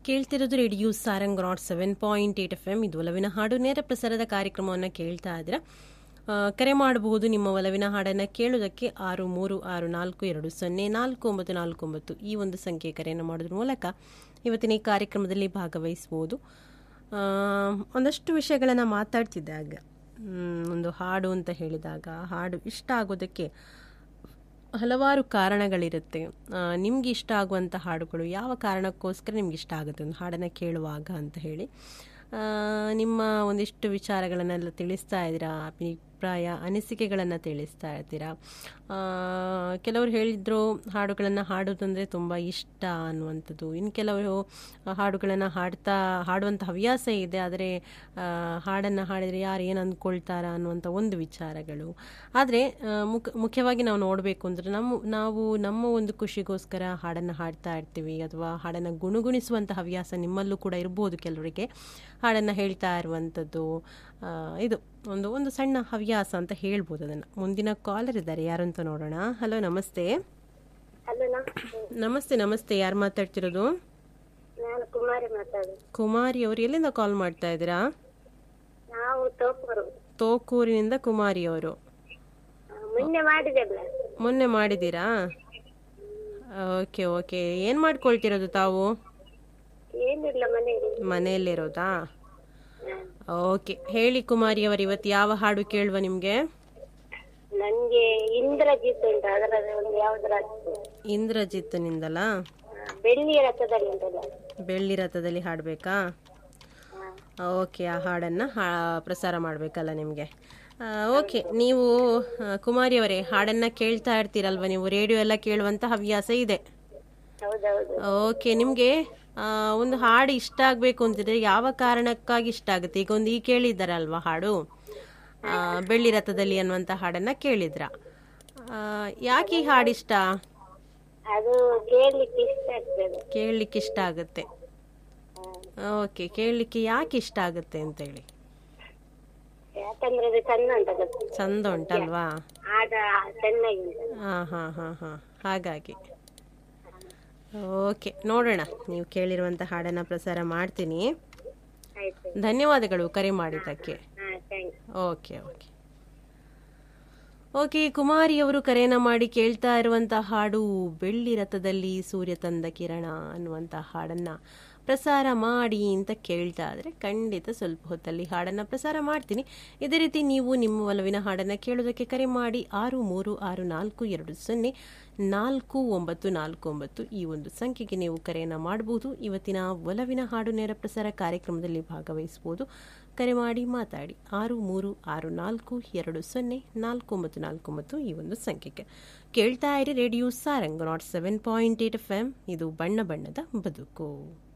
ಕೇಳ್ತಿರೋದು radio Sarang nought seven point eight F M ಇದು ಒಲವಿನ ಹಾಡು ನೇರ ಪ್ರಸಾರದ ಕಾರ್ಯಕ್ರಮವನ್ನು ಕೇಳ್ತಾ ಇದ್ರೆ ಆ, ಕರೆ ಮಾಡಬಹುದು ನಿಮ್ಮ ಒಲವಿನ ಹಾಡನ್ನು ಕೇಳೋದಕ್ಕೆ ಆರು ಮೂರು ಆರು ನಾಲ್ಕು ಎರಡು ಸೊನ್ನೆ ನಾಲ್ಕು ಒಂಬತ್ತು ನಾಲ್ಕು ಒಂಬತ್ತು ಈ ಒಂದು ಸಂಖ್ಯೆ ಕರೆಯನ್ನು ಮಾಡೋದ್ರ ಮೂಲಕ ಇವತ್ತಿನ ಈ ಕಾರ್ಯಕ್ರಮದಲ್ಲಿ ಭಾಗವಹಿಸ್ಬೋದು ಆ, ಒಂದಷ್ಟು ವಿಷಯಗಳನ್ನು ಮಾತಾಡ್ತಿದ್ದಾಗ ಮ್, ಒಂದು ಹಾಡು ಅಂತ ಹೇಳಿದಾಗ ಹಾಡು ಇಷ್ಟ ಆಗೋದಕ್ಕೆ ಹಲವಾರು ಕಾರಣಗಳಿರುತ್ತೆ ನಿಮ್ಗೆ ಇಷ್ಟ ಆಗುವಂಥ ಹಾಡುಗಳು ಯಾವ ಕಾರಣಕ್ಕೋಸ್ಕರ ನಿಮ್ಗೆ ಇಷ್ಟ ಆಗುತ್ತೆ ಒಂದು ಹಾಡನ್ನು ಕೇಳುವಾಗ ಅಂತ ಹೇಳಿ ಆ, ನಿಮ್ಮ ಒಂದಿಷ್ಟು ವಿಚಾರಗಳನ್ನೆಲ್ಲ ತಿಳಿಸ್ತಾ ಇದ್ದೀರಾ ಅಭಿಪ್ರಾಯ ಅನಿಸಿಕೆಗಳನ್ನು ತಿಳಿಸ್ತಾ ಇರ್ತೀರಾ ಆ, ಕೆಲವರು ಹೇಳಿದ್ರು ಹಾಡುಗಳನ್ನು ಹಾಡೋದಂದರೆ ತುಂಬ ಇಷ್ಟ ಅನ್ನುವಂಥದ್ದು ಇನ್ನು ಕೆಲವರು ಹಾಡುಗಳನ್ನು ಹಾಡ್ತಾ ಹಾಡುವಂಥ ಹವ್ಯಾಸ ಇದೆ ಆದರೆ ಹಾಡನ್ನು ಹಾಡಿದರೆ ಯಾರು ಏನು ಅಂದ್ಕೊಳ್ತಾರ ಅನ್ನುವಂಥ ಒಂದು ವಿಚಾರಗಳು ಆದರೆ ಮುಖ ಮುಖ್ಯವಾಗಿ ನಾವು ನೋಡಬೇಕು ಅಂದರೆ ನಮ್ಮ ನಾವು ನಮ್ಮ ಒಂದು ಖುಷಿಗೋಸ್ಕರ ಹಾಡನ್ನು ಹಾಡ್ತಾ ಇರ್ತೀವಿ ಅಥವಾ ಹಾಡನ್ನು ಗುಣಗುಣಿಸುವಂಥ ಹವ್ಯಾಸ ನಿಮ್ಮಲ್ಲೂ ಕೂಡ ಇರ್ಬೋದು ಕೆಲವರಿಗೆ ಹಾಡನ್ನು ಹೇಳ್ತಾ ಇರುವಂಥದ್ದು ಆ, ಇದು ಒಂದು ಒಂದು ಸಣ್ಣ ಹವ್ಯಾಸ ಅಂತ ಹೇಳ್ಬೋದು ಅದನ್ನು ಮುಂದಿನ ಕಾಲರ್ ಇದ್ದಾರೆ ಯಾರು ಅಂತ ನೋಡೋಣ ಹಲೋ ನಮಸ್ತೆ ಹಲೋ ನಮಸ್ತೆ ನಮಸ್ತೆ ನಮಸ್ತೆ ಯಾರು ಮಾತಾಡ್ತಿರೋದು ನಾನು ಕುಮಾರಿ ಮಾತಾಡುದು ಕುಮಾರಿ ಅವರು ಎಲ್ಲಿಂದ ಕಾಲ್ ಮಾಡ್ತಾ ಇದ್ದೀರಾ ನಾವು ತೋಪೂರು ತೋಕೂರಿನಿಂದ ಕುಮಾರಿ ಅವರು ಆ, ಮೊನ್ನೆ ಮಾಡಿದೆಲ್ಲ ಮೊನ್ನೆ ಮಾಡಿದ್ದೀರಾ ಓಕೆ ಓಕೆ ಏನು ಮಾಡ್ಕೊಳ್ತಿರೋದು ತಾವು ಏನಿಲ್ಲ ಮನೆಯಲ್ಲಿ ಮನೆಯಲ್ಲಿರೋದಾ ಓಕೆ ಹೇಳಿ ಕುಮಾರಿ ಅವರು ಇವತ್ತು ಯಾವ ಹಾಡು ಕೇಳುವ ನಿಮಗೆ ನನ್ಗೆ ಇಂದ್ರಜಿತ್ ಉಂಟು ಅದರ ಒಂದು ಯಾವ್ದರ ಇಂದ್ರಜಿತ್ನಿಂದಲಾ ಬೆಳ್ಳಿ ರಥದಲ್ಲಿ ಉಂಟಲ್ಲ ಬೆಳ್ಳಿ ರಥದಲ್ಲಿ ಹಾಡಬೇಕಾ ಹಾ. ಓಕೆ ಆ ಹಾಡನ್ನು ಹಾ ಪ್ರಸಾರ ಮಾಡಬೇಕಲ್ಲ ನಿಮಗೆ ಓಕೆ ನೀವು ಆ, ಕುಮಾರಿ ಅವರೇ ಹಾಡನ್ನು ಕೇಳ್ತಾ ಇರ್ತೀರಲ್ವ ನೀವು ರೇಡಿಯೋ ಎಲ್ಲ ಕೇಳುವಂಥ ಹವ್ಯಾಸ ಇದೆ ಹೌದೌದು ಓಕೆ ನಿಮಗೆ ಒಂದು ಹಾಡು ಇಷ್ಟ ಆಗಬೇಕು ಅಂತಿದ್ರೆ ಯಾವ ಕಾರಣಕ್ಕಾಗಿ ಇಷ್ಟ ಆಗುತ್ತೆ ಈಗ ಒಂದು ಈ ಕೇಳಿದ್ದಾರಲ್ವ ಹಾಡು ಆ, ಬೆಳ್ಳಿ ರಥದಲ್ಲಿ ಅನ್ನುವಂಥ ಹಾಡನ್ನು ಕೇಳಿದ್ರ ಆ, ಯಾಕೆ ಈ ಹಾಡು ಇಷ್ಟ ಅದು ಕೇಳ್ಲಿಕ್ಕೆ ಇಷ್ಟ ಆಗ್ತದೆ ಕೇಳಲಿಕ್ಕೆ ಇಷ್ಟ ಆಗುತ್ತೆ ಓಕೆ ಕೇಳಲಿಕ್ಕೆ ಯಾಕೆ ಇಷ್ಟ ಆಗುತ್ತೆ ಅಂತೇಳಿ ಯಾಕಂದ್ರೆ ಅದು ಚಂದ ಉಂಟದು ಚಂದ ಉಂಟಲ್ವಾ ಆದ ಚೆನ್ನಾಗಿ ಉಂಟು ಹಾಂ ಹಾಂ ಹಾಂ ಹಾಂ ಹಾಗಾಗಿ ಓಕೆ ನೋಡೋಣ ನೀವು ಕೇಳಿರುವಂಥ ಹಾಡನ್ನು ಪ್ರಸಾರ ಮಾಡ್ತೀನಿ ಆಯ್ತು ಧನ್ಯವಾದಗಳು ಕರೆ ಮಾಡಿದ್ದಕ್ಕೆ ಹಾ thanks okay okay okay Kumari ಅವರು ಕರೆಯನ್ನ ಮಾಡಿ ಕೇಳ್ತಾ ಇರುವಂಥ ಹಾಡು ಬೆಳ್ಳಿ ರಥದಲ್ಲಿ ಸೂರ್ಯ ತಂದ ಕಿರಣ ಅನ್ನುವಂಥ ಹಾಡನ್ನು ಪ್ರಸಾರ ಮಾಡಿ ಅಂತ ಕೇಳ್ತಾ ಇದ್ರೆ ಖಂಡಿತ ಸ್ವಲ್ಪ ಹೊತ್ತಲ್ಲಿ ಹಾಡನ್ನು ಪ್ರಸಾರ ಮಾಡ್ತೀನಿ ಇದೇ ರೀತಿ ನೀವು ನಿಮ್ಮ ಒಲವಿನ ಹಾಡನ್ನು ಕೇಳೋದಕ್ಕೆ ಕರೆ ಮಾಡಿ ಆರು ಮೂರು ಆರು ನಾಲ್ಕು ಎರಡು ಸೊನ್ನೆ ನಾಲ್ಕು ಒಂಬತ್ತು ನಾಲ್ಕು ಒಂಬತ್ತು ಈ ಒಂದು ಸಂಖ್ಯೆಗೆ ನೀವು ಕರೆಯನ್ನು ಮಾಡಬಹುದು ಇವತ್ತಿನ ಒಲವಿನ ಹಾಡು ನೇರ ಪ್ರಸಾರ ಕಾರ್ಯಕ್ರಮದಲ್ಲಿ ಭಾಗವಹಿಸಬಹುದು ಕರೆ ಮಾಡಿ ಮಾತಾಡಿ ಆರು ಮೂರು ಆರು ನಾಲ್ಕು ಎರಡು ಸೊನ್ನೆ ನಾಲ್ಕು ಒಂಬತ್ತು ನಾಲ್ಕು ಒಂಬತ್ತು ಈ ಒಂದು ಸಂಖ್ಯೆಗೆ ಕೇಳ್ತಾ ಇರಿ radio Sarang nought seven point eight F M ಇದು ಬಣ್ಣ ಬಣ್ಣದ ಬದುಕು